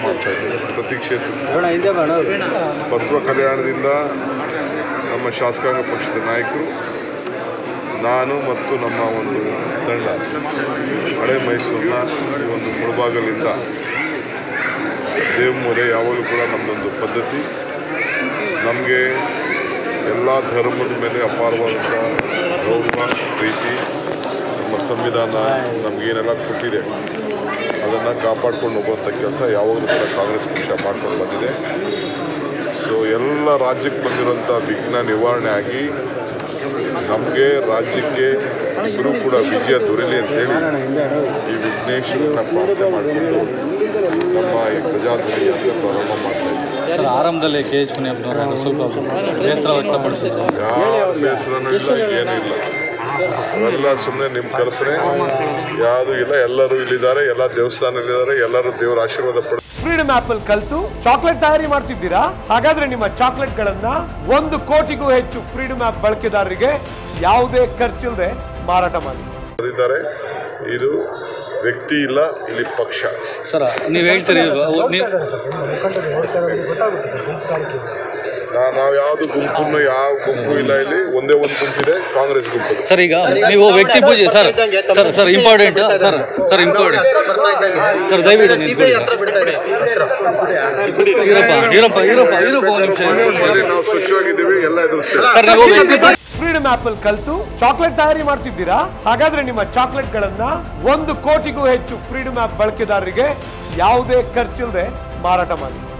ಮಾಡ್ತಾ ಇದ್ದೇವೆ ಪ್ರತಿ ಕ್ಷೇತ್ರಕ್ಕೂ ಬಸವ ಕಲ್ಯಾಣದಿಂದ ನಮ್ಮ ಶಾಸಕಾಂಗ ಪಕ್ಷದ ನಾಯಕರು ನಾನು ಮತ್ತು ನಮ್ಮ ಒಂದು ತಂಡ ಹಳೆ ಮೈಸೂರಿನ ಈ ಒಂದು ಮುಳಬಾಗಲಿಂದ ದೇವಮೂಲೆ ಯಾವಾಗಲೂ ಕೂಡ ನಮ್ಮದೊಂದು ಪದ್ಧತಿ ನಮಗೆ ಎಲ್ಲ ಧರ್ಮದ ಮೇಲೆ ಅಪಾರವಾದಂಥ ಗೌರವ ಪ್ರೀತಿ ನಮ್ಮ ಸಂವಿಧಾನ ನಮಗೇನೆಲ್ಲ ಕೊಟ್ಟಿದೆ ಅದನ್ನು ಕಾಪಾಡ್ಕೊಂಡು ಹೋಗುವಂಥ ಕೆಲಸ ಯಾವಾಗಲೂ ಕೂಡ ಕಾಂಗ್ರೆಸ್ ಪಕ್ಷ ಮಾಡ್ಕೊಂಡು ಬಂದಿದೆ ಸೊ ಎಲ್ಲ ರಾಜ್ಯಕ್ಕೆ ಬಂದಿರೋಂಥ ವಿಘ್ನ ನಿವಾರಣೆ ಆಗಿ ನಮಗೆ ರಾಜ್ಯಕ್ಕೆ ಇಬ್ಬರೂ ಕೂಡ ವಿಜಯ ದೊರೆಯಲಿ ಅಂತೇಳಿ ಈ ವಿಘ್ನೇಶ್ವರನ ಪ್ರಾರ್ಥನೆ ಮಾಡಿಕೊಂಡು ನಮ್ಮ ಈ ಪ್ರಜಾಧ್ವನಿ ಯಾತ್ರೆ ಪ್ರಾರಂಭ ಮಾಡ್ತಾ ಇದ್ದೀವಿ ಸರ್ ಆರಂಭದಲ್ಲಿ ಕೆ ಎಚ್ ಮುನಿಯಪ್ಪನವರು ಸ್ವಲ್ಪ ಬೇಸರ ವ್ಯಕ್ತಪಡಿಸಿದ್ರು ಯಾವ ಬೇಸರನೂ ಇಲ್ಲ ಏನೂ ಇಲ್ಲ ಅವೆಲ್ಲ ಸುಮ್ಮನೆ ನಿಮ್ಮ ಕಲ್ಪನೆ ಯಾವುದೂ ಇಲ್ಲ ಎಲ್ಲರೂ ಇಲ್ಲಿದ್ದಾರೆ ಎಲ್ಲ ದೇವಸ್ಥಾನದಲ್ಲಿದ್ದಾರೆ ಎಲ್ಲರೂ ದೇವರ ಆಶೀರ್ವಾದ ಪಡ ಫ್ರೀಡಮ್ ಆಪ್ ಅಲ್ಲಿ ಕಲ್ತು ಚಾಕ್ಲೇಟ್ ತಯಾರಿ ಮಾಡ್ತಿದ್ದೀರಾ ಹಾಗಾದ್ರೆ ನಿಮ್ಮ ಚಾಕ್ಲೇಟ್ ಗಳನ್ನ ಒಂದು ಕೋಟಿಗೂ ಹೆಚ್ಚು ಫ್ರೀಡಮ್ ಆಪ್ ಬಳಕೆದಾರರಿಗೆ ಯಾವುದೇ ಖರ್ಚಿಲ್ಲದೆ ಮಾರಾಟ ಮಾಡಿ ಬಂದಿದ್ದಾರೆ ಇದು ವ್ಯಕ್ತಿ ಇಲ್ಲ ಇಲ್ಲಿ ಪಕ್ಷ ಸರ್ ನೀವು ಹೇಳ್ತೀರಿ ನೀವು ನಾ- ನಾವು ಯಾವುದು ಗುಂಪನ್ನು ಯಾವ ಗುಂಪು ಇಲ್ಲ ಇಲ್ಲಿ ಒಂದೇ ಒಂದು ಗುಂಪಿದೆ ಕಾಂಗ್ರೆಸ್ ಗುಂಪು ಸರ್ ಈಗ ನೀವು ವ್ಯಕ್ತಿ ಪೂಜೆ sir sir sir important sir sir important sir ದಯವಿಟ್ಟು ನಿಂತ್ಕೊಳ್ಳಿ. ಇರಪ್ಪ ಇರಪ್ಪ ಇರಪ್ಪ ಇರಪ್ಪ ಒಂದು ನಿಮಿಷ ಇಲ್ಲಿ ನಾವು ಸ್ವಚ್ಛವಾಗಿದ್ದೀವಿ ಎಲ್ಲ ಎದುರಿಸ್ತೇವೆ ಸರ್ ನೀವು ವ್ಯಕ್ತಿ ಫ್ರೀಡಮ್ ಆಪ್ ಅಲ್ಲಿ ಕಲ್ತು ಚಾಕ್ಲೇಟ್ ತಯಾರಿ ಮಾಡ್ತಿದ್ದೀರಾ ಹಾಗಾದ್ರೆ ನಿಮ್ಮ ಚಾಕ್ಲೇಟ್ ಗಳನ್ನ ಒಂದು ಕೋಟಿಗೂ ಹೆಚ್ಚು ಫ್ರೀಡಮ್ ಆಪ್ ಬಳಕೆದಾರರಿಗೆ ಯಾವುದೇ ಖರ್ಚಿಲ್ಲದೆ ಮಾರಾಟ ಮಾಡಿ